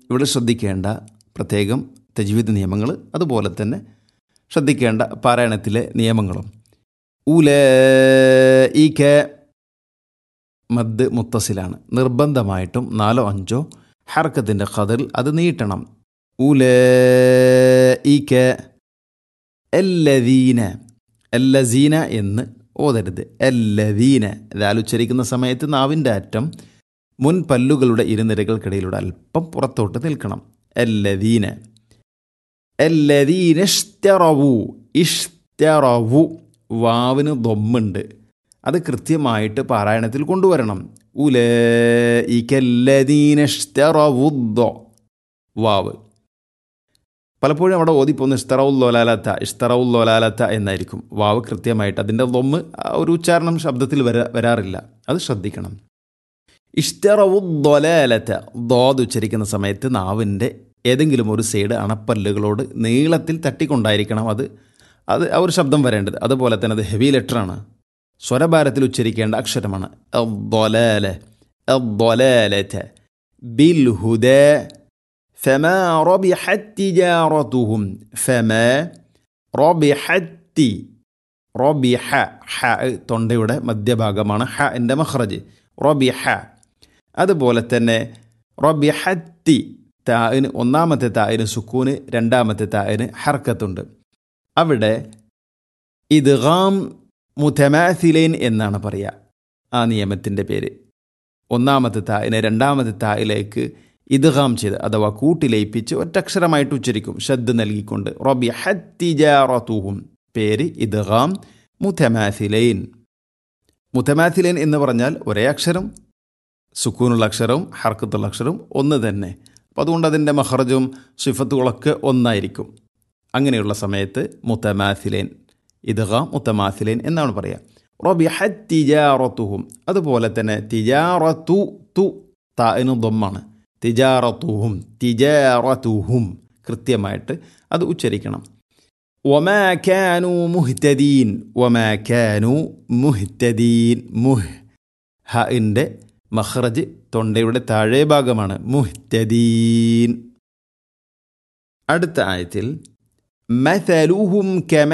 ഇവിടെ ശ്രദ്ധിക്കേണ്ട പ്രത്യേകം തജ്വീദ് നിയമങ്ങൾ അതുപോലെ തന്നെ ശ്രദ്ധിക്കേണ്ട പാരായണത്തിലെ നിയമങ്ങളും ഉല ഈക്ക മദ് മുത്തസിലാണ് നിർബന്ധമായിട്ടും നാലോ അഞ്ചോ ഹർക്കത്തിൻ്റെ ഖദറിൽ അത് നീട്ടണം ഉല ഈക്ക എല്ലദീന എല്ലസീന എന്ന് ഓതരുത് എല്ലദീന ഇതാലുച്ചരിക്കുന്ന സമയത്ത് നാവിൻ്റെ അറ്റം മുൻ പല്ലുകളുടെ ഇരുനിരകൾക്കിടയിലൂടെ അല്പം പുറത്തോട്ട് നിൽക്കണം എല്ലദീന എല്ലദീന ഇഷ്തറവു ഇഷ്തറവു വാവിന് ദൊമ്മുണ്ട് അത് കൃത്യമായിട്ട് പാരായണത്തിൽ കൊണ്ടുവരണം ഉല ഇക്കല്ലദീനഷ്തറവുദ്ദോ വാവ് പലപ്പോഴും അവിടെ ഓതിപ്പോന്ന് ഇസ്തറവുല്ലോലാലത്ത ഇസ്തറവുല്ലോലാലത്ത എന്നായിരിക്കും വാവ് കൃത്യമായിട്ട് അതിൻ്റെ ദൊമ്മ് ആ ഒരു ഉച്ചാരണം ശബ്ദത്തിൽ വരാ വരാറില്ല അത് ശ്രദ്ധിക്കണം ഇഷ്തറവുദ്ദൊലാലത്ത ദോത് ഉച്ചരിക്കുന്ന സമയത്ത് നാവിൻ്റെ ഏതെങ്കിലും ഒരു സൈഡ് അണപ്പല്ലുകളോട് നീളത്തിൽ തട്ടിക്കൊണ്ടായിരിക്കണം അത് അത് ആ ഒരു ശബ്ദം വരേണ്ടത് അതുപോലെ തന്നെ അത് ഹെവി ലെറ്ററാണ് സ്വരഭാരത്തിൽ ഉച്ചരിക്കേണ്ട അക്ഷരമാണ് الضلال الضلالة بالهدى فما ربحت تجارتهم فما ربحت റബിഹ ഹ തൊണ്ടയുടെ മധ്യഭാഗമാണ് ഹ എൻ്റെ മഹ്റജ് റബിഹ അതുപോലെ തന്നെ റബിഹത്തി തായിന് ഒന്നാമത്തെ തായിന് സുക്കൂന് രണ്ടാമത്തെ തായിന് ഹർക്കത്തുണ്ട് അവിടെ ഇദ്ഗാം മുതമാസിലൈൻ എന്നാണ് പറയുക ആ നിയമത്തിൻ്റെ പേര് ഒന്നാമത്തെ തായിനെ രണ്ടാമത്തെ തായിലേക്ക് ഇദ്ഗാം ചെയ്ത് അഥവാ കൂട്ടിലയിപ്പിച്ച് ഒറ്റക്ഷരമായിട്ട് ഉച്ചരിക്കും ഷദ് നൽകിക്കൊണ്ട് റബി ഹത്തിജാറത്തുഹും പേര് ഇദ്ഗാം മുതമാസിലൈൻ മുതമാസിലൈൻ എന്ന് പറഞ്ഞാൽ ഒരേ അക്ഷരം സുക്കൂനുള്ള അക്ഷരവും ഹർക്കത്തുള്ള അക്ഷരവും ഒന്ന് തന്നെ അപ്പോൾ അതുകൊണ്ട് അതിൻ്റെ മഹറജും സിഫത്തുകളൊക്കെ ഒന്നായിരിക്കും അങ്ങനെയുള്ള സമയത്ത് മുത്തമാസിലേൻ ഇദ്ഗാം മുത്തമാസിലേൻ എന്നാണ് പറയുക റബിഹത് തിജാറത്തുഹും അതുപോലെ തന്നെ തിജാറത്തു തു താഇനു ദമ്മാണ് തിജാറത്തുഹും തിജാറത്തുഹും കൃത്യമായിട്ട് അത് ഉച്ചരിക്കണം ഒമാ കാനു മുഹ്തദീൻ ഒമാ കാനു മുഹ്തദീൻ മുഹ് ഹഇൻ്റെ മഹ്റജ് തൊണ്ടയുടെ താഴെ ഭാഗമാണ് മുഹ്തദീൻ അടുത്ത ആയത്തിൽ مثلهم كما